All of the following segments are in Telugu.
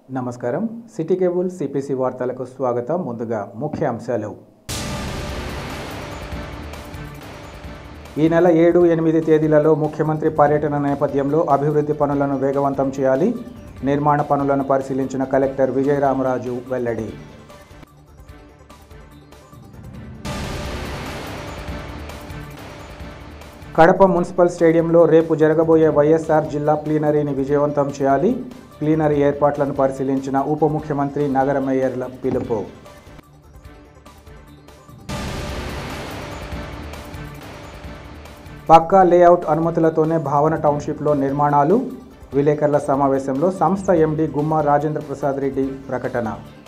నమస్కారం సిటీ కేబుల్ సిపిసి వార్తలకు స్వాగతం ముందుగా ముఖ్య అంశాలు ఈ నెల ఏడు ఎనిమిది తేదీలలో ముఖ్యమంత్రి పర్యటన నేపథ్యంలో అభివృద్ధి పనులను వేగవంతం చేయాలి నిర్మాణ పనులను పరిశీలించిన కలెక్టర్ విజయరామరాజు వెల్లడి కడప మున్సిపల్ స్టేడియంలో రేపు జరగబోయే వైఎస్ఆర్ జిల్లా ప్లీనరీని విజయవంతం చేయాలి ప్లీనరీ ఏర్పాట్లను పరిశీలించిన ఉప ముఖ్యమంత్రి నగర మేయర్ల పిలుపు పక్కా లేఅవుట్ అనుమతులతోనే భావన టౌన్షిప్లో నిర్మాణాలు విలేకరుల సమావేశంలో సంస్థ ఎండి గుమ్మ రాజేంద్ర ప్రసాద్ రెడ్డి ప్రకటన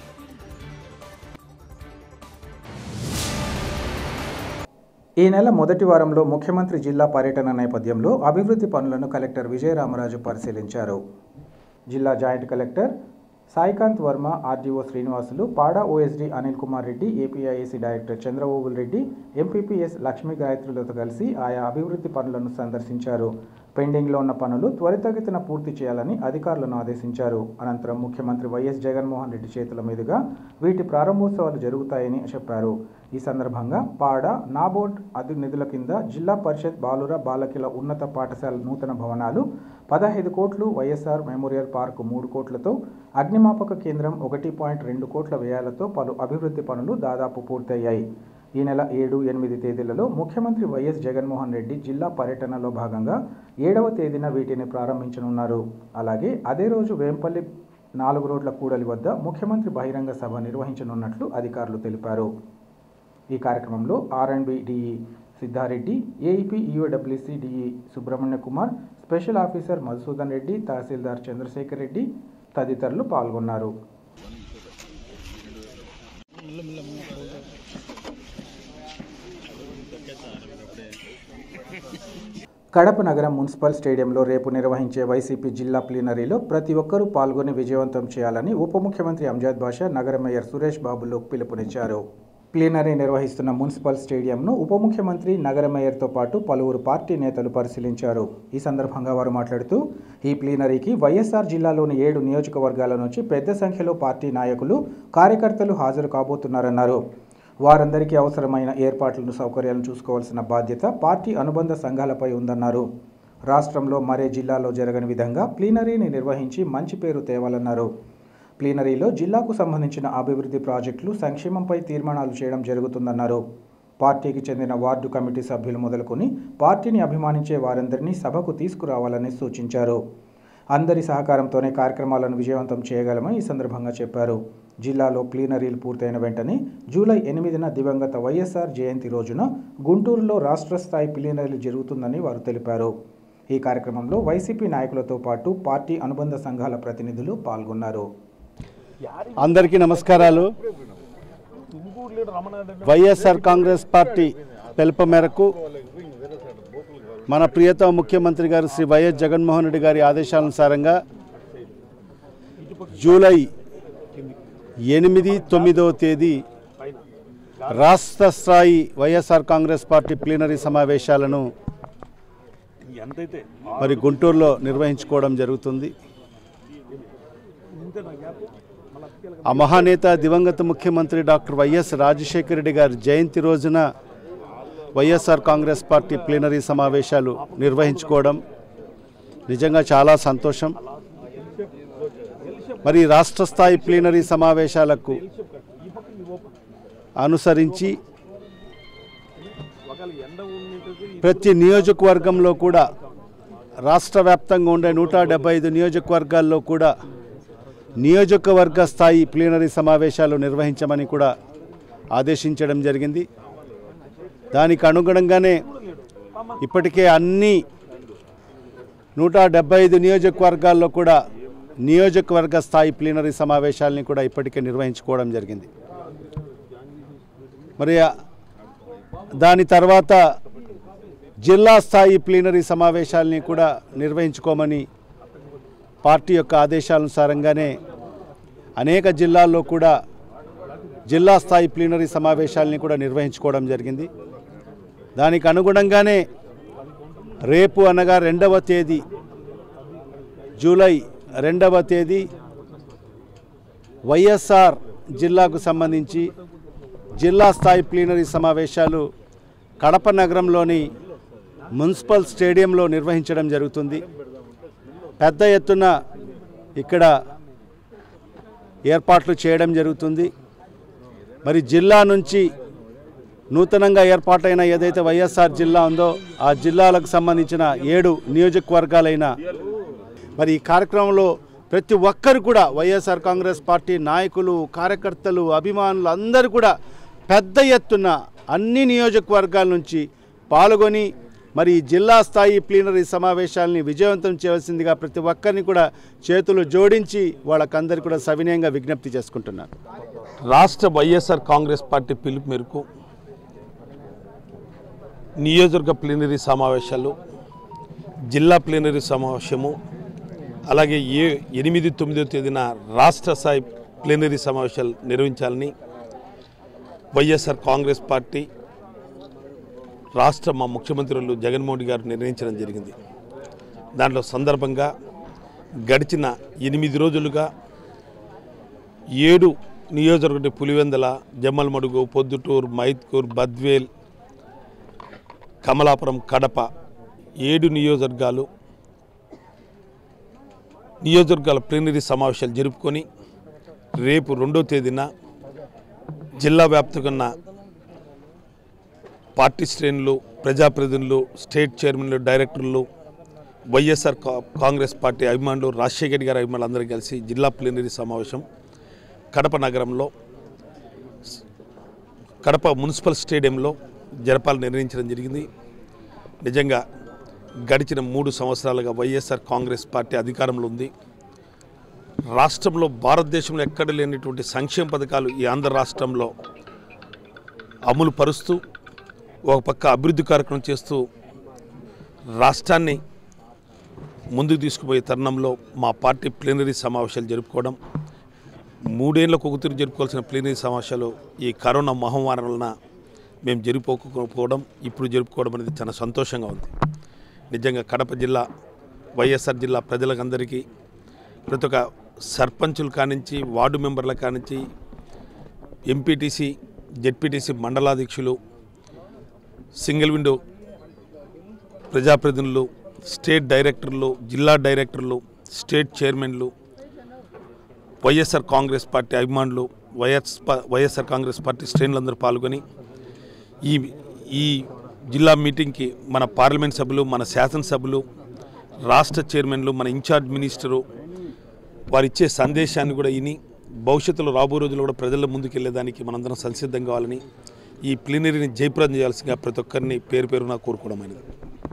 ఈ నెల మొదటి వారంలో ముఖ్యమంత్రి జిల్లా పర్యటన నేపథ్యంలో అభివృద్ధి పనులను కలెక్టర్ విజయరామరాజు పరిశీలించారు జిల్లా joint collector Saikanth Varma RDO Srinivasulu PADA OSD Anil Kumar Reddy APIAC director చంద్రబాబుల్ రెడ్డి ఎంపీపీఎస్ లక్ష్మీ గాయత్రులతో కలిసి ఆయా అభివృద్ధి పనులను సందర్శించారు పెండింగ్లో ఉన్న పనులు త్వరితగతిన పూర్తి చేయాలని అధికారులను ఆదేశించారు అనంతరం ముఖ్యమంత్రి వైఎస్ జగన్మోహన్ రెడ్డి చేతుల మీదుగా వీటి ప్రారంభోత్సవాలు జరుగుతాయని చెప్పారు ఈ సందర్భంగా పాడ నాబోర్డ్ అధి నిధుల కింద జిల్లా పరిషత్ బాలుర బాలకిల ఉన్నత పాఠశాల నూతన భవనాలు పదహైదు కోట్లు వైఎస్ఆర్ మెమోరియల్ పార్కు మూడు కోట్లతో అగ్నిమాపక కేంద్రం ఒకటి పాయింట్ రెండు కోట్ల వ్యయాలతో పలు అభివృద్ధి పనులు దాదాపు పూర్తయ్యాయి ఈ నెల ఏడు ఎనిమిది తేదీలలో ముఖ్యమంత్రి వైఎస్ జగన్మోహన్ రెడ్డి జిల్లా పర్యటనలో భాగంగా ఏడవ తేదీన వీటిని ప్రారంభించనున్నారు అలాగే అదే రోజు వేంపల్లి నాలుగు రోడ్ల కూడలి వద్ద ముఖ్యమంత్రి బహిరంగ సభ నిర్వహించనున్నట్లు అధికారులు తెలిపారు ఈ కార్యక్రమంలో R and B DE Siddhareddy AEP EOWC DE Subrahmanya Kumar special officer Madhusudan Reddy తహసీల్దార్ చంద్రశేఖర్ రెడ్డి తదితరులు పాల్గొన్నారు కడప నగరం మున్సిపల్ స్టేడియంలో రేపు నిర్వహించే వైసీపీ జిల్లా ప్లీనరీలో ప్రతి ఒక్కరూ పాల్గొని విజయవంతం చేయాలని ఉప ముఖ్యమంత్రి అంజాద్ బాషా నగర మేయర్ సురేష్ బాబులు పిలుపునిచ్చారు ప్లీనరీ నిర్వహిస్తున్న మున్సిపల్ స్టేడియంను ఉప ముఖ్యమంత్రి నగర మేయర్తో పాటు పలువురు పార్టీ నేతలు పరిశీలించారు ఈ సందర్భంగా వారు మాట్లాడుతూ ఈ ప్లీనరీకి వైఎస్ఆర్ జిల్లాలోని ఏడు నియోజకవర్గాల నుంచి పెద్ద సంఖ్యలో పార్టీ నాయకులు కార్యకర్తలు హాజరు కాబోతున్నారన్నారు వారందరికీ అవసరమైన ఏర్పాట్లను సౌకర్యాలను చూసుకోవాల్సిన బాధ్యత పార్టీ అనుబంధ సంఘాలపై ఉందన్నారు రాష్ట్రంలో మరే జిల్లాలో జరగని విధంగా ప్లీనరీని నిర్వహించి మంచి పేరు తేవాలన్నారు ప్లీనరీలో జిల్లాకు సంబంధించిన అభివృద్ధి ప్రాజెక్టులు సంక్షేమంపై తీర్మానాలు చేయడం జరుగుతుందన్నారు పార్టీకి చెందిన వార్డు కమిటీ సభ్యులు మొదలుకొని పార్టీని అభిమానించే వారందరినీ సభకు తీసుకురావాలని సూచించారు అందరి సహకారంతోనే కార్యక్రమాలను విజయవంతం చేయగలమని ఈ సందర్భంగా చెప్పారు జిల్లాలో ప్లీనరీలు పూర్తయిన వెంటనే జూలై ఎనిమిదిన దివంగత వైఎస్ఆర్ జయంతి రోజున గుంటూరులో రాష్ట్ర స్థాయి ప్లీనరీలు జరుగుతుందని వారు తెలిపారు ఈ కార్యక్రమంలో వైసీపీ నాయకులతో పాటు పార్టీ అనుబంధ సంఘాల ప్రతినిధులు పాల్గొన్నారు అందరికీ నమస్కారాలు వైఎస్ఆర్ కాంగ్రెస్ పార్టీ పిలుపు మేరకు మన ప్రియతమ ముఖ్యమంత్రి గారు శ్రీ వైఎస్ జగన్మోహన్ రెడ్డి గారి ఆదేశానుసారంగా జూలై ఎనిమిది తొమ్మిదవ తేదీ రాష్ట్ర స్థాయి వైఎస్ఆర్ కాంగ్రెస్ పార్టీ ప్లీనరీ సమావేశాలను మరి గుంటూరులో నిర్వహించుకోవడం జరుగుతుంది ఆ మహానేత దివంగత ముఖ్యమంత్రి డాక్టర్ వైఎస్ రాజశేఖర రెడ్డి గారి జయంతి రోజున వైఎస్ఆర్ కాంగ్రెస్ పార్టీ ప్లీనరీ సమావేశాలు నిర్వహించుకోవడం నిజంగా చాలా సంతోషం మరి రాష్ట్ర స్థాయి ప్లీనరీ సమావేశాలకు అనుసరించి ప్రతి నియోజకవర్గంలో కూడా రాష్ట్ర వ్యాప్తంగా ఉండే నూట డెబ్బై ఐదు నియోజకవర్గాల్లో కూడా నియోజకవర్గ స్థాయి ప్లీనరీ సమావేశాలు నిర్వహించమని కూడా ఆదేశించడం జరిగింది దానికి అనుగుణంగానే ఇప్పటికే అన్ని నూట డెబ్బై ఐదు నియోజకవర్గాల్లో కూడా నియోజకవర్గ స్థాయి ప్లీనరీ సమావేశాలని కూడా ఇప్పటికే నిర్వహించుకోవడం జరిగింది మరి ఆ- దాని తర్వాత జిల్లా స్థాయి ప్లీనరీ సమావేశాలని కూడా నిర్వహించుకోమని పార్టీ యొక్క ఆదేశానుసారంగానే అనేక జిల్లాల్లో కూడా జిల్లా స్థాయి ప్లీనరీ సమావేశాలని కూడా నిర్వహించుకోవడం జరిగింది దానికి అనుగుణంగానే రేపు అనగా రెండవ తేదీ జూలై రెండవ తేదీ వైఎస్ఆర్ జిల్లాకు సంబంధించి జిల్లా స్థాయి ప్లీనరీ సమావేశాలు కడప నగరంలోని మున్సిపల్ స్టేడియంలో నిర్వహించడం జరుగుతుంది పెద్ద ఎత్తున ఇక్కడ ఏర్పాట్లు చేయడం జరుగుతుంది మరి జిల్లా నుంచి నూతనంగా ఏర్పాటైన ఏదైతే వైఎస్ఆర్ జిల్లా ఉందో ఆ జిల్లాలకు సంబంధించిన ఏడు నియోజకవర్గాలైన మరి ఈ కార్యక్రమంలో ప్రతి ఒక్కరు కూడా వైఎస్ఆర్ కాంగ్రెస్ పార్టీ నాయకులు కార్యకర్తలు అభిమానులు అందరూ కూడా పెద్ద ఎత్తున అన్ని నియోజకవర్గాల నుంచి పాల్గొని మరి ఈ జిల్లా స్థాయి ప్లీనరీ సమావేశాలని విజయవంతం చేయవలసిందిగా ప్రతి ఒక్కరిని కూడా చేతులు జోడించి వాళ్ళకందరికీ కూడా సవినయంగా విజ్ఞప్తి చేసుకుంటున్నాను రాష్ట్ర వైఎస్ఆర్ కాంగ్రెస్ పార్టీ పిలుపు మేరకు నియోజకవర్గ ప్లీనరీ సమావేశాలు జిల్లా ప్లీనరీ సమావేశము అలాగే ఏ ఎనిమిది తొమ్మిదో తేదీన రాష్ట్ర స్థాయి ప్లీనరీ సమావేశాలు నిర్వహించాలని వైఎస్ఆర్ కాంగ్రెస్ పార్టీ రాష్ట్ర మా ముఖ్యమంత్రులు జగన్మోహన్ రెడ్డి గారు నిర్ణయించడం జరిగింది దాంట్లో సందర్భంగా గడిచిన ఎనిమిది రోజులుగా ఏడు నియోజకవర్గ పులివెందల జమ్మలమడుగు పొద్దుటూరు మైత్కూర్ బద్వేల్ కమలాపురం కడప ఏడు నియోజకవర్గాలు నియోజకవర్గాల ప్లీనరీ సమావేశాలు జరుపుకొని రేపు రెండో తేదీన జిల్లా వ్యాప్తంగా ఉన్న పార్టీ శ్రేణులు ప్రజాప్రతినిధులు స్టేట్ చైర్మన్లు డైరెక్టర్లు వైఎస్ఆర్ కా- కాంగ్రెస్ పార్టీ అభిమానులు రాజశేఖర్ రెడ్డి గారి అభిమానులు అందరూ కలిసి జిల్లా ప్లీనరీ సమావేశం కడప నగరంలో కడప మున్సిపల్ స్టేడియంలో జరపాలని నిర్ణయించడం జరిగింది నిజంగా గడిచిన మూడు సంవత్సరాలుగా వైఎస్ఆర్ కాంగ్రెస్ పార్టీ అధికారంలో ఉంది రాష్ట్రంలో భారతదేశంలో ఎక్కడ లేనటువంటి సంక్షేమ పథకాలు ఈ ఆంధ్ర రాష్ట్రంలో అమలు పరుస్తూ ఒక పక్క అభివృద్ధి కార్యక్రమం చేస్తూ రాష్ట్రాన్ని ముందుకు తీసుకుపోయే తరుణంలో మా పార్టీ ప్లీనరీ సమావేశాలు జరుపుకోవడం మూడేళ్లకు ఒకతిరి జరుపుకోవాల్సిన ప్లీనరీ సమావేశాలు ఈ కరోనా మహమ్మారి వలన మేము జరుపుకోకపోవడం ఇప్పుడు జరుపుకోవడం అనేది చాలా సంతోషంగా ఉంది నిజంగా కడప జిల్లా వైఎస్ఆర్ జిల్లా ప్రజలకందరికీ ప్రతి ఒక్క సర్పంచులు కానించి వార్డు మెంబర్ల కానించి ఎంపీటీసీ జెడ్పీటీసీ మండలాధ్యక్షులు సింగిల్ విండో ప్రజాప్రతినిధులు స్టేట్ డైరెక్టర్లు జిల్లా డైరెక్టర్లు స్టేట్ చైర్మన్లు వైఎస్ఆర్ కాంగ్రెస్ పార్టీ అభిమానులు వైఎస్ వైఎస్ఆర్ కాంగ్రెస్ పార్టీ శ్రేణులందరూ పాల్గొని ఈ ఈ జిల్లా మీటింగ్కి మన పార్లమెంట్ సభ్యులు మన శాసనసభ్యులు రాష్ట్ర చైర్మన్లు మన ఇన్ఛార్జ్ మినిస్టరు వారు ఇచ్చే సందేశాన్ని కూడా విని భవిష్యత్తులో రాబో రోజుల్లో కూడా ప్రజల ముందుకు వెళ్ళేదానికి మనందరం సంసిద్ధం కావాలని ఈ ప్లీనరీని జయప్రదం చేయాల్సిందిగా ప్రతి ఒక్కరిని పేరు పేరున కోరుకోవడమైనది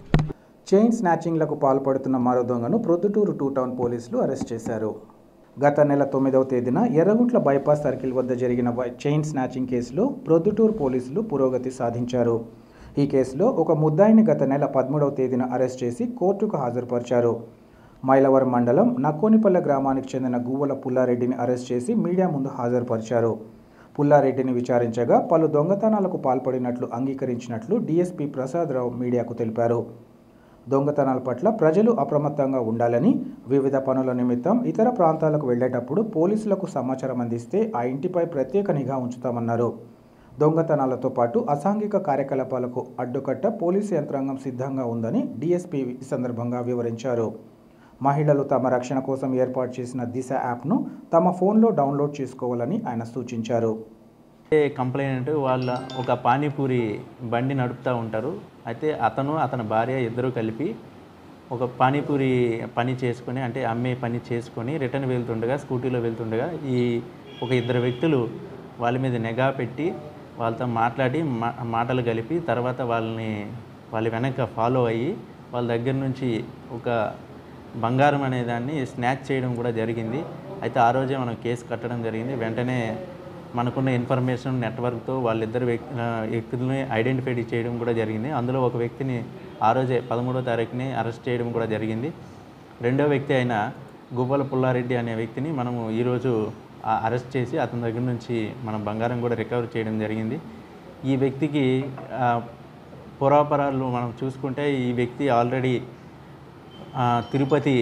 చైన్ స్నాచింగ్లకు పాల్పడుతున్న మరో దొంగను ప్రొద్దుటూరు టూ టౌన్ పోలీసులు అరెస్ట్ చేశారు గత నెల తొమ్మిదవ తేదీన ఎర్రగుంట్ల బైపాస్ సర్కిల్ వద్ద జరిగిన వై- చైన్ స్నాచింగ్ కేసులో ప్రొద్దుటూరు పోలీసులు పురోగతి సాధించారు ఈ కేసులో ఒక ముద్దాయిని గత నెల పదమూడవ తేదీన అరెస్ట్ చేసి కోర్టుకు హాజరుపరిచారు మైలవరం మండలం నక్కోనిపల్లె గ్రామానికి చెందిన గువ్వల పుల్లారెడ్డిని అరెస్ట్ చేసి మీడియా ముందు హాజరుపరిచారు పుల్లారెడ్డిని విచారించగా పలు దొంగతనాలకు పాల్పడినట్లు అంగీకరించినట్లు డీఎస్పీ ప్రసాదరావు మీడియాకు తెలిపారు దొంగతనాల పట్ల ప్రజలు అప్రమత్తంగా ఉండాలని వివిధ పనుల నిమిత్తం ఇతర ప్రాంతాలకు వెళ్లేటప్పుడు పోలీసులకు సమాచారం అందిస్తే ఆ ఇంటిపై ప్రత్యేక నిఘా ఉంచుతామన్నారు దొంగతనాలతో పాటు అసాంఘిక కార్యకలాపాలకు అడ్డుకట్ట పోలీసు యంత్రాంగం సిద్ధంగా ఉందని డీఎస్పీ ఈ సందర్భంగా వివరించారు మహిళలు తమ రక్షణ కోసం ఏర్పాటు చేసిన దిశ యాప్ను తమ ఫోన్లో డౌన్లోడ్ చేసుకోవాలని ఆయన సూచించారు ఏ కంప్లైంట్ వాళ్ళ ఒక పానీపూరి బండి నడుపుతూ ఉంటారు అయితే అతను అతని భార్య ఇద్దరు కలిపి ఒక పానీపూరి పని చేసుకొని అంటే అమ్మే పని చేసుకొని రిటర్న్ వెళ్తుండగా స్కూటీలో వెళ్తుండగా ఈ ఒక ఇద్దరు వ్యక్తులు వాళ్ళ మీద నిఘా పెట్టి వాళ్ళతో మాట్లాడి మా మాటలు కలిపి తర్వాత వాళ్ళని వాళ్ళ వెనక ఫాలో అయ్యి వాళ్ళ దగ్గర నుంచి ఒక బంగారం అనే దాన్ని స్నాచ్ చేయడం కూడా జరిగింది అయితే ఆ రోజే మనం కేసు కట్టడం జరిగింది వెంటనే మనకున్న ఇన్ఫర్మేషన్ నెట్వర్క్తో వాళ్ళిద్దరు వ్యక్తి ఆ, వ్యక్తులని ఐడెంటిఫై చేయడం కూడా జరిగింది అందులో ఒక వ్యక్తిని ఆ రోజే పదమూడో తారీఖుని అరెస్ట్ చేయడం కూడా జరిగింది రెండో వ్యక్తి అయిన గువ్వల పుల్లారెడ్డి అనే వ్యక్తిని మనము ఈరోజు ఆ అరెస్ట్ చేసి అతని దగ్గర నుంచి మనం బంగారం కూడా రికవర్ చేయడం జరిగింది ఈ వ్యక్తికి ఆ, పురాపరాలు మనం చూసుకుంటే ఈ వ్యక్తి ఆల్రెడీ ఆ, తిరుపతి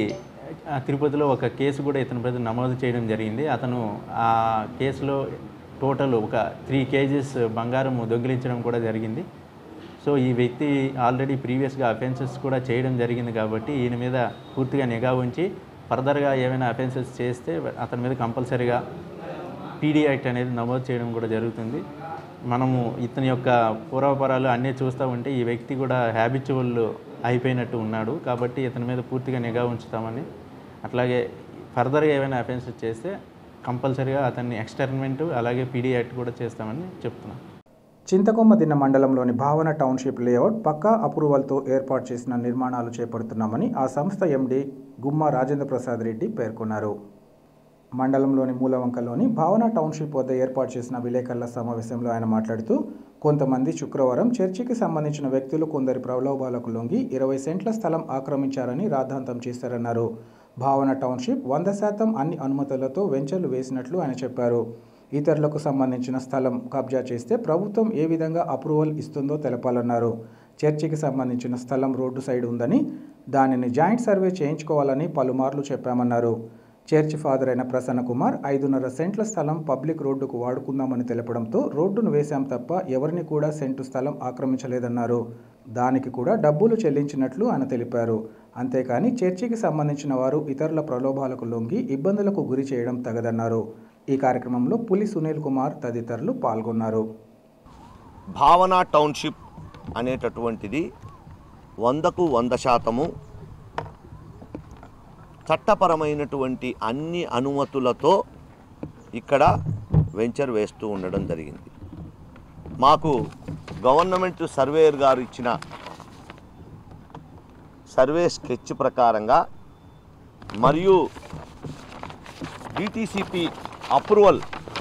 ఆ, తిరుపతిలో ఒక కేసు కూడా ఇతని మీద నమోదు చేయడం జరిగింది అతను ఆ కేసులో టోటల్ ఒక త్రీ కేజీస్ బంగారం దొంగిలించడం కూడా జరిగింది సో ఈ వ్యక్తి ఆల్రెడీ ప్రీవియస్గా అఫెన్సెస్ కూడా చేయడం జరిగింది కాబట్టి ఈయన మీద పూర్తిగా నిఘా ఉంచి ఫర్దర్గా ఏమైనా అఫెన్సెస్ చేస్తే అతని మీద కంపల్సరీగా పీడీ యాక్ట్ అనేది నమోదు చేయడం కూడా జరుగుతుంది మనము ఇతని యొక్క పూర్వపరాలు అన్నీ చూస్తూ ఉంటే ఈ వ్యక్తి కూడా హ్యాబిచువల్ అయిపోయినట్టు ఉన్నాడు కాబట్టి ఇతని మీద పూర్తిగా నిఘా ఉంచుతామని అట్లాగే ఫర్దర్గా ఏమైనా అఫెన్సెస్ చేస్తే కంపల్సరీగా అతన్ని ఎక్స్టర్మెంట్ అలాగే పీడీ యాక్ట్ కూడా చేస్తామని చెప్తున్నాను చింతకొమ్మ దిన్న మండలంలోని భావన టౌన్షిప్ లేఅవుట్ పక్కా అప్రూవల్తో ఏర్పాటు చేసిన నిర్మాణాలు చేపడుతున్నామని ఆ సంస్థ ఎండీ గుమ్మా రాజేంద్ర ప్రసాద్ రెడ్డి పేర్కొన్నారు మండలంలోని మూలవంకలోని భావన టౌన్షిప్ వద్ద ఏర్పాటు చేసిన విలేకరుల సమావేశంలో ఆయన మాట్లాడుతూ కొంతమంది శుక్రవారం చర్చికి సంబంధించిన వ్యక్తులు కొందరి ప్రలోభాలకు లొంగి ఇరవై సెంట్ల స్థలం ఆక్రమించారని రాద్ధాంతం చేశారన్నారు భావన టౌన్షిప్ వంద శాతం అన్ని అనుమతులతో వెంచర్లు వేసినట్లు ఆయన చెప్పారు ఇతరులకు సంబంధించిన స్థలం కబ్జా చేస్తే ప్రభుత్వం ఏ విధంగా అప్రూవల్ ఇస్తుందో తెలపాలన్నారు చర్చికి సంబంధించిన స్థలం రోడ్డు సైడ్ ఉందని దానిని జాయింట్ సర్వే చేయించుకోవాలని పలుమార్లు చెప్పామన్నారు చర్చి ఫాదర్ అయిన ప్రసన్న కుమార్ ఐదున్నర సెంట్ల స్థలం పబ్లిక్ రోడ్డుకు వాడుకుందామని తెలపడంతో రోడ్డును వేశాం తప్ప ఎవరిని కూడా సెంటు స్థలం ఆక్రమించలేదన్నారు దానికి కూడా డబ్బులు చెల్లించినట్లు ఆయన తెలిపారు అంతేకాని చర్చికి సంబంధించిన వారు ఇతరుల ప్రలోభాలకు లొంగి ఇబ్బందులకు గురి చేయడం తగదన్నారు ఈ కార్యక్రమంలో పులి సునీల్ కుమార్ తదితరులు పాల్గొన్నారు భావన టౌన్షిప్ అనేటటువంటిది వందకు వంద శాతము చట్టపరమైనటువంటి అన్ని అనుమతులతో ఇక్కడ వెంచర్ వేస్తూ ఉండడం జరిగింది మాకు గవర్నమెంట్ సర్వేయర్ గారు ఇచ్చిన సర్వే స్కెచ్ ప్రకారంగా మరియు డిటిసిపి అప్రూవల్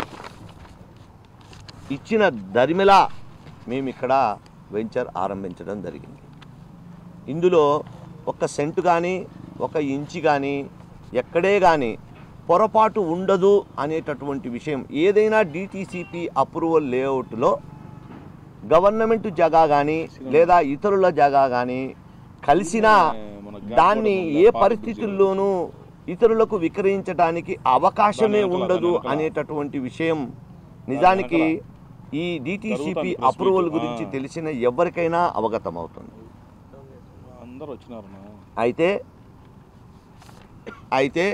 ఇచ్చిన దరిమిలా మేము ఇక్కడ వెంచర్ ఆరంభించడం జరిగింది ఇందులో ఒక సెంటు కానీ ఒక ఇంచి కానీ ఎక్కడే కానీ పొరపాటు ఉండదు అనేటటువంటి విషయం ఏదైనా డిటిసిపి అప్రూవల్ లేఅవుట్లో గవర్నమెంట్ జగా కానీ లేదా ఇతరుల జగా కానీ కలిసినా దాన్ని ఏ పరిస్థితుల్లోనూ ఇతరులకు విక్రయించడానికి అవకాశమే ఉండదు అనేటటువంటి విషయం నిజానికి ఈ డిటిసిపి అప్రూవల్ గురించి తెలిసిన ఎవరికైనా అవగతం అవుతుంది అందరు వచ్చినారు అయితే అయితే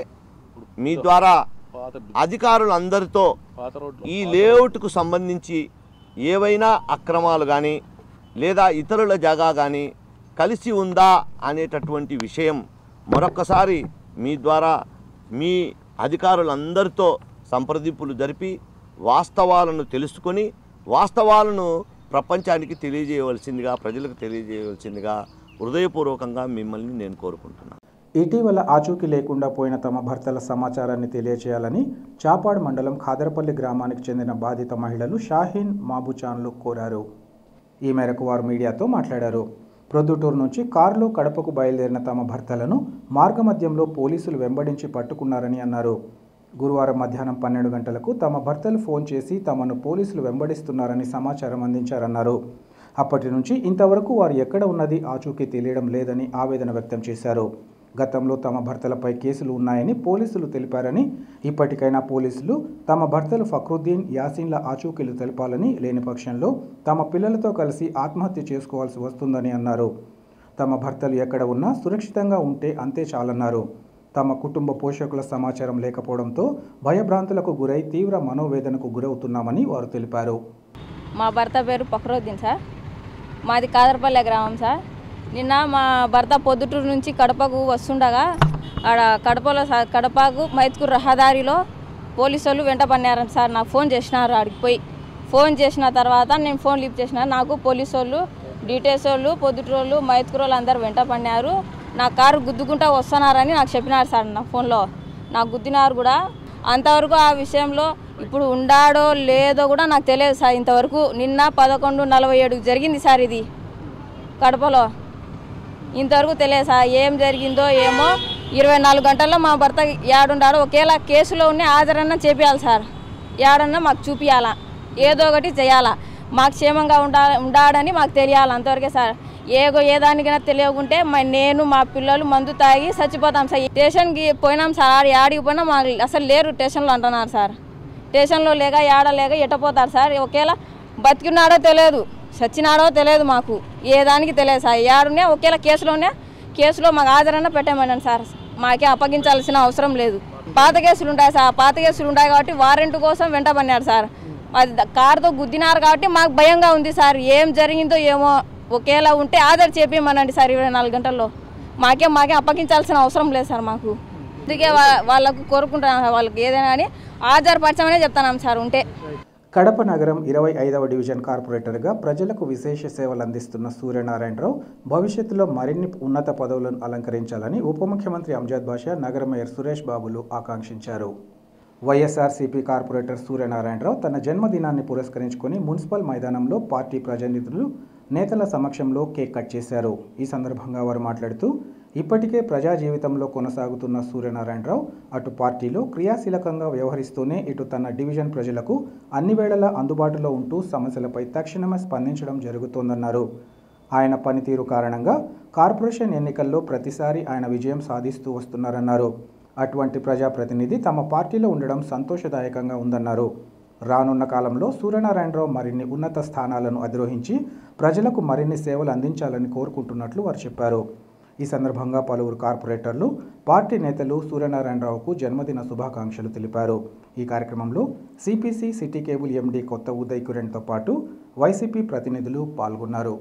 మీ ద్వారా పాత అధికారులందరితో పాత రోడ్లు ఈ లేఅవుట్కు సంబంధించి ఏవైనా అక్రమాలు కానీ లేదా ఇతరుల జాగా కానీ కలిసి ఉందా అనేటటువంటి విషయం మరొక్కసారి మీ ద్వారా మీ అధికారులందరితో సంప్రదింపులు జరిపి వాస్తవాలను తెలుసుకొని వాస్తవాలను ప్రపంచానికి తెలియజేయవలసిందిగా ప్రజలకు తెలియజేయవలసిందిగా హృదయపూర్వకంగా మిమ్మల్ని నేను కోరుకుంటున్నాను ఇటీవల ఆచూకీ లేకుండా పోయిన తమ భర్తల సమాచారాన్ని తెలియచేయాలని చాపాడు మండలం ఖాదరపల్లి గ్రామానికి చెందిన బాధిత మహిళలు షాహీన్ మాబుచాన్లు కోరారు ఈ మేరకు వారు మీడియాతో మాట్లాడారు ప్రొద్దుటూరు నుంచి కారులో కడపకు బయలుదేరిన తమ భర్తలను మార్గమధ్యంలో పోలీసులు వెంబడించి పట్టుకున్నారని అన్నారు గురువారం మధ్యాహ్నం పన్నెండు గంటలకు తమ భర్తలు ఫోన్ చేసి తమను పోలీసులు వెంబడిస్తున్నారని సమాచారం అందించారన్నారు అప్పటి నుంచి ఇంతవరకు వారు ఎక్కడ ఉన్నది ఆచూకీ తెలియడం లేదని ఆవేదన వ్యక్తం చేశారు గతంలో తమ భర్తలపై కేసులు ఉన్నాయని పోలీసులు తెలిపారని ఇప్పటికైనా పోలీసులు తమ భర్తలు ఫక్రుద్దీన్ యాసీన్ల ఆచూకీలు తెలపాలని లేని పక్షంలో తమ పిల్లలతో కలిసి ఆత్మహత్య చేసుకోవాల్సి వస్తుందని అన్నారు తమ భర్తలు ఎక్కడ ఉన్నా సురక్షితంగా ఉంటే అంతే చాలన్నారు తమ కుటుంబ పోషకుల సమాచారం లేకపోవడంతో భయభ్రాంతులకు గురై తీవ్ర మనోవేదనకు గురవుతున్నామని వారు తెలిపారు మా భర్త పేరు ఫక్రుద్దీన్ సార్ మాది కాదరపల్లె గ్రామం సార్ నిన్న మా భర్త పొద్దుటూరు నుంచి కడపకు వస్తుండగా ఆడ కడపలో సా- కడపకు మైత్కూరు రహదారిలో పోలీసు వాళ్ళు వెంట పన్నారంట సార్ నాకు ఫోన్ చేసినారు ఆడికి పోయి ఫోన్ చేసిన తర్వాత నేను ఫోన్ లిఫ్ట్ చేసిన నాకు పోలీసు వాళ్ళు డీటెయిల్స్ వాళ్ళు పొద్దుటూరు వాళ్ళు మైత్కూరు వాళ్ళు అందరు వెంట పన్నారు నా కారు గుద్దుకుంటా వస్తున్నారని నాకు చెప్పినారు సార్ నా ఫోన్లో నాకు గుద్దినారు కూడా అంతవరకు ఆ విషయంలో ఇప్పుడు ఉండాడో లేదో కూడా నాకు తెలియదు సార్ ఇంతవరకు నిన్న పదకొండు నలభై ఏడుకి జరిగింది సార్ ఇది కడపలో ఇంతవరకు తెలియదు సార్ ఏం జరిగిందో ఏమో ఇరవై నాలుగు గంటల్లో మా భర్త ఏడుండాడో ఒకేలా కేసులో ఉన్న హాజరన్నా చేపియాలి సార్ ఏడన్నా మాకు చూపియాలా ఏదో ఒకటి చేయాలా మాకు క్షేమంగా ఉండా ఉండాడని మాకు తెలియాలి అంతవరకే సార్ ఏగో ఏ దానికైనా తెలియకుంటే మా నేను మా పిల్లలు మందు తాగి చచ్చిపోతాం సార్ స్టేషన్కి పోయినాం సార్ యాడికి పోయినా మాకు అసలు లేరు స్టేషన్లో అంటున్నారు సార్ స్టేషన్లో లేక ఏడ లేక ఎట్టపోతారు సార్ ఒకేలా బతికినాడో తెలియదు చచ్చినాడో తెలియదు మాకు ఏ దానికి తెలియదు సార్ ఏడునే ఒకేలా కేసులోనే కేసులో మాకు హాజరన్నా పెట్టామన్నాను సార్ మాకే అప్పగించాల్సిన అవసరం లేదు పాత కేసులు ఉంటాయి సార్ పాత కేసులు ఉంటాయి కాబట్టి వారెంట్ కోసం వెంటబడినారు సార్ అది ద- కారుతో గుద్దినారు కాబట్టి మాకు భయంగా ఉంది సార్ ఏం జరిగిందో ఏమో ఒకేలా ఉంటే ఆధార్ చేపిమనండి సార్ ఇరవై నాలుగు గంటల్లో మాకే మాకే అప్పగించాల్సిన అవసరం లేదు సార్ మాకు అందుకే వా- వాళ్ళకు కోరుకుంటున్నాను వాళ్ళకి ఏదైనా కానీ ఆధారపరచమనే చెప్తున్నాం సార్ ఉంటే కడప నగరం ఇరవై ఐదవ డివిజన్ కార్పొరేటర్గా ప్రజలకు విశేష సేవలు అందిస్తున్న సూర్యనారాయణరావు భవిష్యత్తులో మరిన్ని ఉన్నత పదవులను అలంకరించాలని ఉప ముఖ్యమంత్రి అంజాద్ బాషా నగర మేయర్ సురేష్ బాబులు ఆకాంక్షించారు వైఎస్ఆర్సీపీ కార్పొరేటర్ సూర్యనారాయణరావు తన జన్మదినాన్ని పురస్కరించుకొని మున్సిపల్ మైదానంలో పార్టీ ప్రతినిధులు నేతల సమక్షంలో కేక్ కట్ చేశారు ఈ సందర్భంగా వారు మాట్లాడుతూ ఇప్పటికే ప్రజా జీవితంలో కొనసాగుతున్న సూర్యనారాయణరావు అటు పార్టీలో క్రియాశీలకంగా వ్యవహరిస్తూనే ఇటు తన డివిజన్ ప్రజలకు అన్ని వేళలా అందుబాటులో ఉంటూ సమస్యలపై తక్షణమే స్పందించడం జరుగుతోందన్నారు ఆయన పనితీరు కారణంగా కార్పొరేషన్ ఎన్నికల్లో ప్రతిసారి ఆయన విజయం సాధిస్తూ వస్తున్నారన్నారు అటువంటి ప్రజాప్రతినిధి తమ పార్టీలో ఉండడం సంతోషదాయకంగా ఉందన్నారు రానున్న కాలంలో సూర్యనారాయణరావు మరిన్ని ఉన్నత స్థానాలను అధిరోహించి ప్రజలకు మరిన్ని సేవలు అందించాలని కోరుకుంటున్నట్లు వారు చెప్పారు ఈ సందర్భంగా పలువురు కార్పొరేటర్లు పార్టీ నేతలు సూర్యనారాయణరావుకు జన్మదిన శుభాకాంక్షలు తెలిపారు ఈ కార్యక్రమంలో సిపిసి సిటీ కేబుల్ ఎండీ కొత్త ఉదయ్ కిరణ్తో పాటు వైసీపీ ప్రతినిధులు పాల్గొన్నారు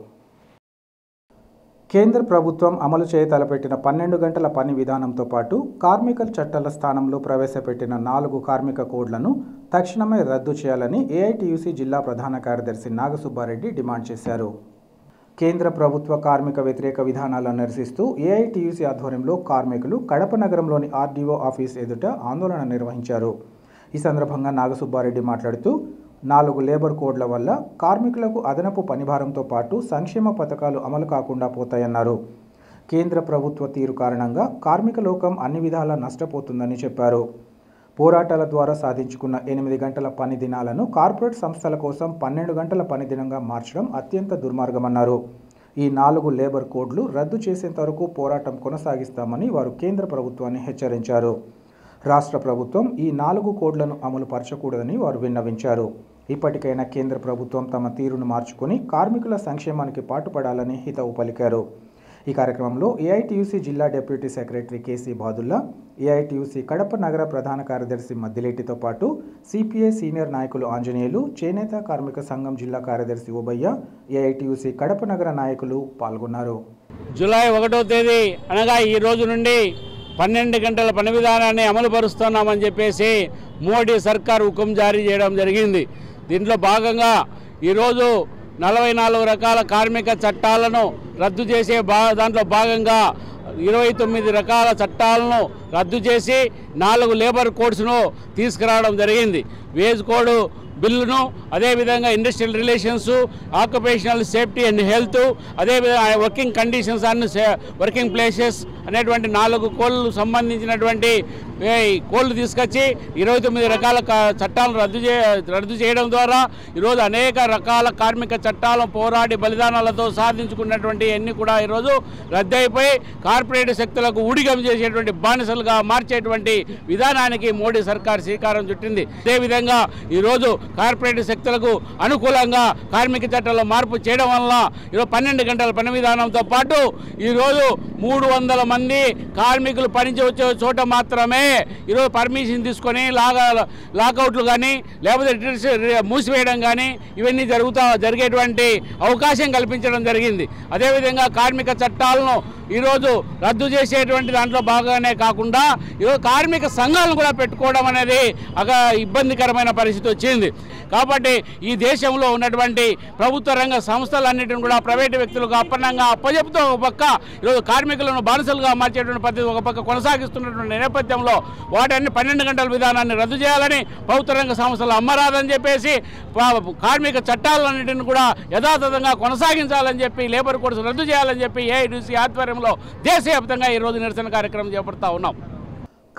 కేంద్ర ప్రభుత్వం అమలు చేయ తలపెట్టిన పన్నెండు గంటల పని విధానంతో పాటు కార్మిక చట్టాల స్థానంలో ప్రవేశపెట్టిన నాలుగు కార్మిక కోడ్లను తక్షణమే రద్దు చేయాలని ఏఐటియుసి జిల్లా ప్రధాన కార్యదర్శి నాగసుబ్బారెడ్డి డిమాండ్ చేశారు కేంద్ర ప్రభుత్వ కార్మిక వ్యతిరేక విధానాలను నిరసిస్తూ ఏఐటియుసి ఆధ్వర్యంలో కార్మికులు కడప నగరంలోని ఆర్డీఓ ఆఫీస్ ఎదుట ఆందోళన నిర్వహించారు ఈ సందర్భంగా నాగసుబ్బారెడ్డి మాట్లాడుతూ నాలుగు లేబర్ కోడ్ల వల్ల కార్మికులకు అదనపు పనిభారంతో పాటు సంక్షేమ పథకాలు అమలు కాకుండా పోతాయన్నారు కేంద్ర ప్రభుత్వ తీరు కారణంగా కార్మిక లోకం అన్ని విధాలా నష్టపోతుందని చెప్పారు పోరాటాల ద్వారా సాధించుకున్న ఎనిమిది గంటల పని దినాలను కార్పొరేట్ సంస్థల కోసం పన్నెండు గంటల పని దినంగా మార్చడం అత్యంత దుర్మార్గమన్నారు ఈ నాలుగు లేబర్ కోడ్లు రద్దు చేసేంత వరకు పోరాటం కొనసాగిస్తామని వారు కేంద్ర ప్రభుత్వాన్ని హెచ్చరించారు రాష్ట్ర ప్రభుత్వం ఈ నాలుగు కోడ్లను అమలు పరచకూడదని వారు విన్నవించారు ఇప్పటికైనా కేంద్ర ప్రభుత్వం తమ తీరును మార్చుకొని కార్మికుల సంక్షేమానికి పాటుపడాలని హితవు పలికారు ఈ కార్యక్రమంలో ఏఐటియుసి జిల్లా deputy secretary KC Badulla AITUC Kadapa నగర ప్రధాన కార్యదర్శి మద్దిలేటితో పాటు సిపిఐ సీనియర్ నాయకులు ఆంజనేయులు చేనేత కార్మిక సంఘం జిల్లా కార్యదర్శి ఓబయ్య ఏఐటియుసి కడప నగర నాయకులు పాల్గొన్నారు జూలై ఒకటో తేదీ అనగా ఈ రోజు నుండి పన్నెండు గంటల పని విధానాన్ని అమలు పరుస్తున్నామని చెప్పేసి మోడీ సర్కార్ హుకుం జారీ చేయడం జరిగింది దీంట్లో భాగంగా ఈరోజు నలభై నాలుగు రకాల కార్మిక చట్టాలను రద్దు చేసే భా దాంట్లో భాగంగా ఇరవై తొమ్మిది రకాల చట్టాలను రద్దు చేసి నాలుగు లేబర్ కోడ్స్ను తీసుకురావడం జరిగింది వేజ్ కోడ్ బిల్లును అదేవిధంగా industrial relations occupational safety and health అదేవిధంగా working conditions and working places అనేటువంటి నాలుగు కోళ్ళు సంబంధించినటువంటి ఏ, కోళ్ళు తీసుకొచ్చి ఇరవై తొమ్మిది రకాల కా- చట్టాలను రద్దు చే రద్దు చేయడం ద్వారా ఈరోజు అనేక రకాల కార్మిక చట్టాలను పోరాడి బలిదానాలతో సాధించుకున్నటువంటి అన్ని కూడా ఈరోజు రద్దయిపోయి కార్పొరేట్ శక్తులకు ఊడిగం చేసేటువంటి బానిసలుగా మార్చేటువంటి విధానానికి మోడీ సర్కార్ శ్రీకారం చుట్టింది అదేవిధంగా ఈరోజు కార్పొరేట్ శక్తులకు అనుకూలంగా కార్మిక చట్టాల్లో మార్పు చేయడం వల్ల ఈరోజు పన్నెండు గంటల పని విధానంతో పాటు ఈరోజు మూడు వందల మంది కార్మికులు పనిచేసే చోట మాత్రమే ఈరోజు పర్మిషన్ తీసుకొని లాగా లాకౌట్లు కానీ లేకపోతే రిటర్న్స్ మూసివేయడం కానీ ఇవన్నీ జరుగుతా జరిగేటువంటి అవకాశం కల్పించడం జరిగింది అదేవిధంగా కార్మిక చట్టాలను ఈరోజు రద్దు చేసేటువంటి దాంట్లో భాగంగానే కాకుండా ఈరోజు కార్మిక సంఘాలను కూడా పెట్టుకోవడం అనేది ఒక ఇబ్బందికరమైన పరిస్థితి వచ్చింది కాబట్టి ఈ దేశంలో ఉన్నటువంటి ప్రభుత్వ రంగ సంస్థలన్నిటిని కూడా ప్రైవేటు వ్యక్తులకు అప్పన్నంగా అప్పజెపుతూ ఒక పక్క ఈరోజు కార్మికులను బానిసలుగా మార్చేటువంటి పద్ధతి ఒక పక్క కొనసాగిస్తున్నటువంటి నేపథ్యంలో వాటన్ని పన్నెండు గంటల విధానాన్ని రద్దు చేయాలని ప్రభుత్వ రంగ సంస్థలు అమ్మరాదని చెప్పేసి పా- కార్మిక చట్టాలన్నింటిని కూడా యథాతథంగా కొనసాగించాలని చెప్పి లేబర్ కోడ్స్ రద్దు చేయాలని చెప్పి ఏఐడిసి ఆధ్వర్యంలో దేశవ్యాప్తంగా ఈరోజు నిరసన కార్యక్రమం చేపడతా ఉన్నాం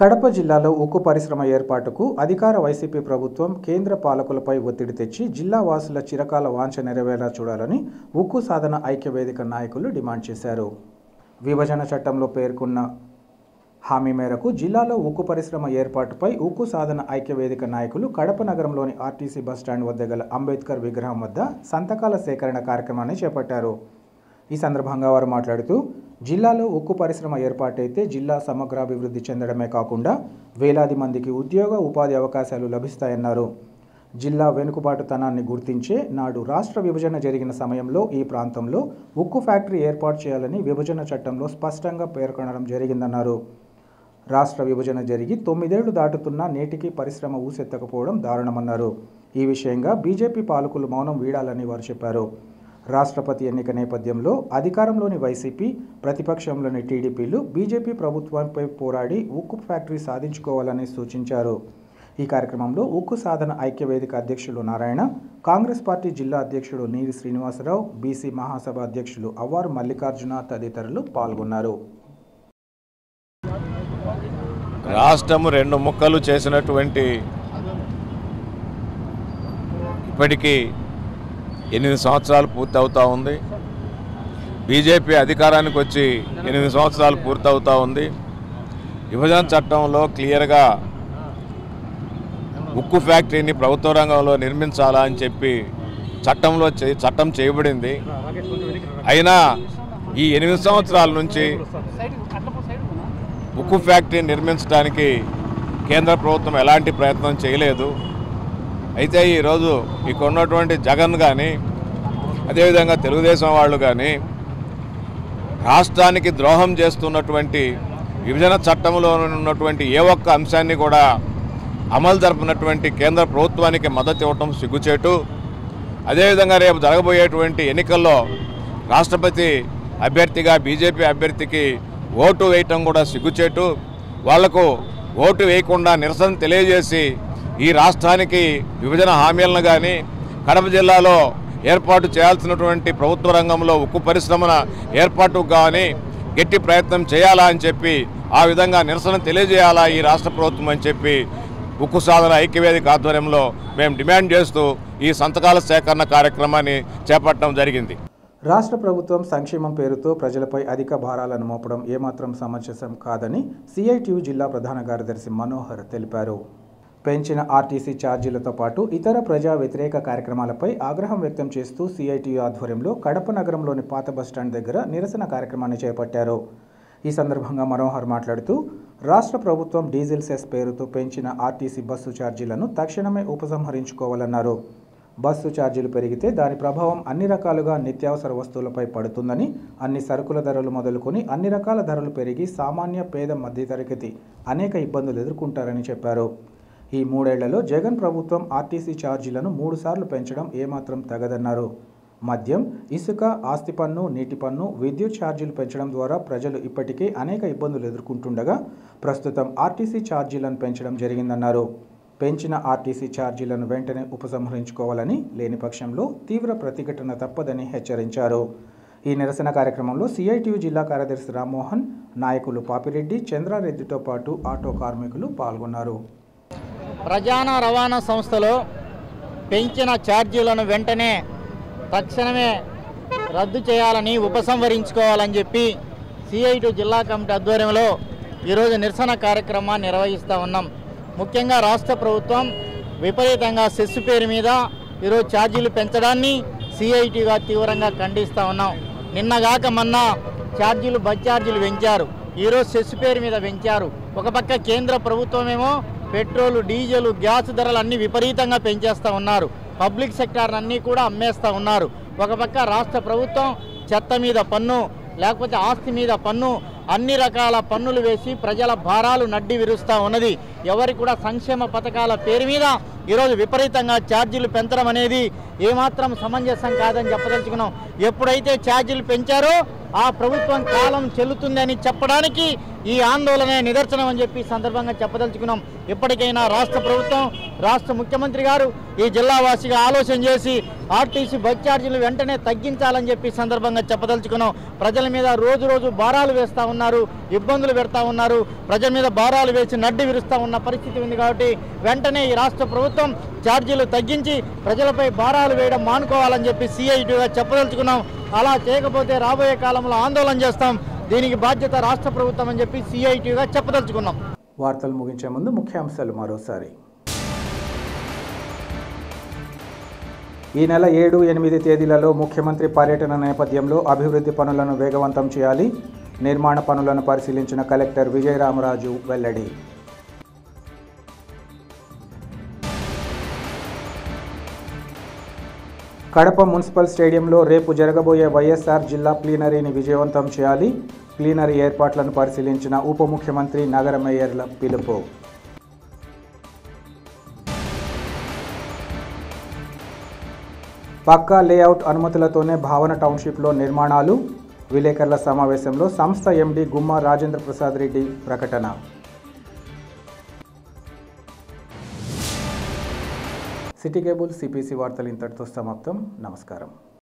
కడప జిల్లాలో ఉక్కు పరిశ్రమ ఏర్పాటుకు అధికార వైసీపీ ప్రభుత్వం కేంద్ర పాలకులపై ఒత్తిడి తెచ్చి జిల్లా వాసుల చిరకాల వాంఛ నెరవేరేలా చూడాలని ఉక్కు సాధన ఐక్యవేదిక నాయకులు డిమాండ్ చేశారు విభజన చట్టంలో పేర్కొన్న హామీ మేరకు జిల్లాలో ఉక్కు పరిశ్రమ ఏర్పాటుపై ఉక్కు సాధన ఐక్యవేదిక నాయకులు కడప నగరంలోని ఆర్టీసీ బస్టాండ్ వద్ద గల అంబేద్కర్ విగ్రహం వద్ద సంతకాల సేకరణ కార్యక్రమాన్ని చేపట్టారు ఈ సందర్భంగా వారు మాట్లాడుతూ జిల్లాలో ఉక్కు పరిశ్రమ ఏర్పాటైతే జిల్లా సమగ్రాభివృద్ధి చెందడమే కాకుండా వేలాది మందికి ఉద్యోగ ఉపాధి అవకాశాలు లభిస్తాయన్నారు జిల్లా వెనుకబాటుతనాన్ని గుర్తించే నాడు రాష్ట్ర విభజన జరిగిన సమయంలో ఈ ప్రాంతంలో ఉక్కు ఫ్యాక్టరీ ఏర్పాటు చేయాలని విభజన చట్టంలో స్పష్టంగా పేర్కొనడం జరిగిందన్నారు రాష్ట్ర విభజన జరిగి తొమ్మిదేళ్లు దాటుతున్నా నేటికి పరిశ్రమ ఊసెత్తకపోవడం దారుణమన్నారు ఈ విషయంగా బీజేపీ పాలకులు మౌనం వీడాలని వారు చెప్పారు రాష్ట్రపతి ఎన్నిక నేపథ్యంలో అధికారంలోని వైసీపీ ప్రతిపక్షంలోని టీడీపీలు బీజేపీ ప్రభుత్వంపై పోరాడి ఉక్కు ఫ్యాక్టరీ సాధించుకోవాలని సూచించారు ఈ కార్యక్రమంలో ఉక్కు సాధన ఐక్యవేదిక అధ్యక్షులు నారాయణ కాంగ్రెస్ పార్టీ జిల్లా అధ్యక్షుడు నీరి శ్రీనివాసరావు బీసీ మహాసభ అధ్యక్షులు అవ్వారు మల్లికార్జున తదితరులు పాల్గొన్నారు రాష్ట్రము రెండు ముక్కలు చేసినటువంటి ఇప్పటికీ ఎనిమిది సంవత్సరాలు పూర్తవుతూ ఉంది బీజేపీ అధికారానికి వచ్చి ఎనిమిది సంవత్సరాలు పూర్తవుతూ ఉంది విభజన చట్టంలో క్లియర్గా ఉక్కు ఫ్యాక్టరీని ప్రభుత్వ రంగంలో నిర్మించాలా అని చెప్పి చట్టంలో చే- చట్టం చేయబడింది అయినా ఈ ఎనిమిది సంవత్సరాల నుంచి ఉక్కు ఫ్యాక్టరీ నిర్మించడానికి కేంద్ర ప్రభుత్వం ఎలాంటి ప్రయత్నం చేయలేదు అయితే ఈరోజు ఇక్కడ ఉన్నటువంటి జగన్ కానీ అదేవిధంగా తెలుగుదేశం వాళ్ళు కానీ రాష్ట్రానికి ద్రోహం చేస్తున్నటువంటి విభజన చట్టంలో ఉన్నటువంటి ఏ ఒక్క అంశాన్ని కూడా అమలు జరపనటువంటి కేంద్ర ప్రభుత్వానికి మద్దతు ఇవ్వటం సిగ్గుచేటు అదేవిధంగా రేపు జరగబోయేటువంటి ఎన్నికల్లో రాష్ట్రపతి అభ్యర్థిగా బీజేపీ అభ్యర్థికి ఓటు వేయటం కూడా సిగ్గుచేటు వాళ్లకు ఓటు వేయకుండా నిరసన తెలియజేసి ఈ రాష్ట్రానికి విభజన హామీలను కానీ కడప జిల్లాలో ఏర్పాటు చేయాల్సినటువంటి ప్రభుత్వ రంగంలో ఉక్కు పరిశ్రమల ఏర్పాటు కానీ గట్టి ప్రయత్నం చేయాలా అని చెప్పి ఆ విధంగా నిరసన తెలియజేయాలా ఈ రాష్ట్ర ప్రభుత్వం అని చెప్పి ఉక్కు సాధన ఐక్యవేదిక ఆధ్వర్యంలో మేము డిమాండ్ చేస్తూ ఈ సంతకాల సేకరణ కార్యక్రమాన్ని చేపట్టడం జరిగింది రాష్ట్ర ప్రభుత్వం సంక్షేమం పేరుతో ప్రజలపై అధిక భారాలను మోపడం ఏమాత్రం సమంజసం కాదని సిఐటియు జిల్లా ప్రధాన కార్యదర్శి మనోహర్ తెలిపారు పెంచిన ఆర్టీసీ ఛార్జీలతో పాటు ఇతర ప్రజా వ్యతిరేక కార్యక్రమాలపై ఆగ్రహం వ్యక్తం చేస్తూ సిఐటియు ఆధ్వర్యంలో కడప నగరంలోని పాత బస్టాండ్ దగ్గర నిరసన కార్యక్రమాన్ని చేపట్టారు ఈ సందర్భంగా మనోహర్ మాట్లాడుతూ రాష్ట్ర ప్రభుత్వం డీజిల్ సెస్ పేరుతో పెంచిన ఆర్టీసీ బస్సు ఛార్జీలను తక్షణమే ఉపసంహరించుకోవాలన్నారు బస్సు ఛార్జీలు పెరిగితే దాని ప్రభావం అన్ని రకాలుగా నిత్యావసర వస్తువులపై పడుతుందని అన్ని సరుకుల ధరలు మొదలుకొని అన్ని రకాల ధరలు పెరిగి సామాన్య పేద మధ్యతరగతి అనేక ఇబ్బందులు ఎదుర్కొంటారని చెప్పారు ఈ మూడేళ్లలో జగన్ ప్రభుత్వం ఆర్టీసీ ఛార్జీలను మూడుసార్లు పెంచడం ఏమాత్రం తగదన్నారు మద్యం ఇసుక ఆస్తి పన్ను నీటి పన్ను విద్యుత్ ఛార్జీలు పెంచడం ద్వారా ప్రజలు ఇప్పటికే అనేక ఇబ్బందులు ఎదుర్కొంటుండగా ప్రస్తుతం ఆర్టీసీ ఛార్జీలను పెంచడం జరిగిందన్నారు పెంచిన ఆర్టీసీ ఛార్జీలను వెంటనే ఉపసంహరించుకోవాలని లేని పక్షంలో తీవ్ర ప్రతిఘటన తప్పదని హెచ్చరించారు ఈ నిరసన కార్యక్రమంలో సిఐటియు జిల్లా కార్యదర్శి రామ్మోహన్ నాయకులు పాపిరెడ్డి చంద్రారెడ్డితో పాటు ఆటో కార్మికులు పాల్గొన్నారు ప్రజాన రవాణా సంస్థలో పెంచిన ఛార్జీలను వెంటనే తక్షణమే రద్దు చేయాలని ఉపసంహరించుకోవాలని చెప్పి సిఐటి జిల్లా కమిటీ ఆధ్వర్యంలో ఈరోజు నిరసన కార్యక్రమాన్ని నిర్వహిస్తూ ఉన్నాం ముఖ్యంగా రాష్ట్ర ప్రభుత్వం విపరీతంగా సెస్ పేరు మీద ఈరోజు ఛార్జీలు పెంచడాన్ని సిఐటిగా తీవ్రంగా ఖండిస్తూ ఉన్నాం నిన్నగాక మొన్న ఛార్జీలు బస్ ఛార్జీలు పెంచారు ఈరోజు సెస్ పేరు మీద పెంచారు ఒక పక్క కేంద్ర ప్రభుత్వమేమో పెట్రోల్ డీజిల్ గ్యాస్ ధరలు అన్ని విపరీతంగా పెంచేస్తూ ఉన్నారు పబ్లిక్ సెక్టార్ అన్నీ కూడా అమ్మేస్తూ ఉన్నారు ఒక పక్క రాష్ట్ర ప్రభుత్వం చెత్త మీద పన్ను లేకపోతే ఆస్తి మీద పన్ను అన్ని రకాల పన్నులు వేసి ప్రజల భారాలు నడ్డి విరుస్తూ ఉన్నది ఎవరికి కూడా సంక్షేమ పథకాల పేరు మీద ఈరోజు విపరీతంగా ఛార్జీలు పెంచడం అనేది ఏమాత్రం సమంజసం కాదని చెప్పదలుచుకున్నాం ఎప్పుడైతే ఛార్జీలు పెంచారో ఆ ప్రభుత్వం కాలం చెల్లుతుందని చెప్పడానికి ఈ ఆందోళన నిదర్శనం అని చెప్పి ఈ సందర్భంగా చెప్పదలుచుకున్నాం ఇప్పటికైనా రాష్ట్ర ప్రభుత్వం రాష్ట్ర ముఖ్యమంత్రి గారు ఈ జిల్లా వాసిగా ఆలోచన చేసి ఆర్టీసీ బస్ ఛార్జీలు వెంటనే తగ్గించాలని చెప్పి ఈ సందర్భంగా చెప్పదలుచుకున్నాం ప్రజల మీద రోజు రోజు భారాలు వేస్తూ ఉన్నారు ఉన్నారు ఇబ్బందులు పెడతా ఉన్నారు ప్రజల మీద భారాలు వేసి నడ్డి విరుస్తూ ఉన్న పరిస్థితి ఉంది కాబట్టి వెంటనే ఈ రాష్ట్ర ప్రభుత్వం ఛార్జీలు తగ్గించి ప్రజలపై భారాలు వేయడం మానుకోవాలని చెప్పి సిఐటిగా చెప్పదలుచుకున్నాం అలా చేయకపోతే రాబోయే కాలంలో ఆందోళన చేస్తాం దీనికి బాధ్యత రాష్ట్ర ప్రభుత్వం అని చెప్పి సిఐటిగా చెప్పదలుచుకున్నాం వార్తలు ముగించే ముందు ముఖ్యాంశాలు మరోసారి ఈ నెల ఏడు ఎనిమిది తేదీలలో ముఖ్యమంత్రి పర్యటన నేపథ్యంలో అభివృద్ధి పనులను వేగవంతం చేయాలి నిర్మాణ పనులను పరిశీలించిన కలెక్టర్ విజయరామరాజు వెల్లడి కడప మున్సిపల్ స్టేడియంలో రేపు జరగబోయే వైఎస్ఆర్ జిల్లా ప్లీనరీని విజయవంతం చేయాలి ప్లీనరీ ఏర్పాట్లను పరిశీలించిన ఉప ముఖ్యమంత్రి నగర మేయర్ల పిలుపు పక్కా లేఅవుట్ అనుమతులతోనే భావన టౌన్షిప్లో నిర్మాణాలు విలేకరుల సమావేశంలో సంస్థ ఎండి గుమ్మా రాజేంద్ర ప్రసాద్ రెడ్డి ప్రకటన సిటీ కేబుల్ సిపిసి వార్తలు ఇంతటితో సమాప్తం నమస్కారం